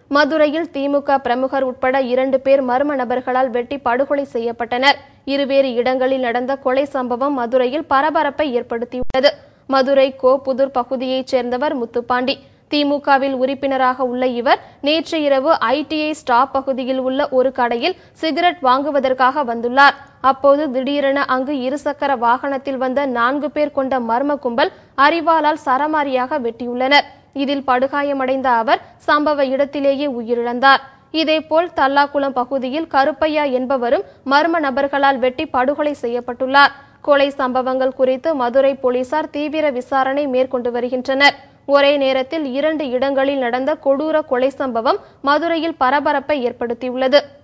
மதுரையில் திமுக பிரமுகர் உட்பட இரண்டு பேர் மர்ம நபர்களால் வெட்டி படுகொலை செய்யப்பட்டனர் இருவேறு இடங்களில் நடந்த கொலை சம்பவம் மதுரையில் பரபரப்பை ஏற்படுத்தியுள்ளது மதுரை கோ புதூர் பகுதியைச் சேர்ந்தவர் முத்துப்பாண்டி திமுகவில் உறுப்பினராக உள்ள இவர் நேற்று இரவு ஐடிஐ ஸ்டாப் பகுதியில் உள்ள ஒரு கடையில் சிகரெட் வாங்குவதற்காக வந்துள்ளார் அப்போது திடீரென அங்கு இருசக்கர வாகனத்தில் வந்த நான்கு பேர் கொண்ட மர்ம கும்பல் அரிவாளால் சரமாரியாக வெட்டியுள்ளனர் இதில் படுகாயமடைந்த அவர் சம்பவ இடத்திலேயே உயிரிழந்தார் இதேபோல் தல்லாக்குளம் பகுதியில் கருப்பையா என்பவரும் மர்ம நபர்களால் வெட்டி படுகொலை செய்யப்பட்டுள்ளார் கொலை சம்பவங்கள் குறித்து மதுரை போலீசார் தீவிர விசாரணை மேற்கொண்டு வருகின்றனர் ஒரே நேரத்தில் இரண்டு இடங்களில் நடந்த கொடூர கொலை சம்பவம் மதுரையில் பரபரப்பை ஏற்படுத்தியுள்ளது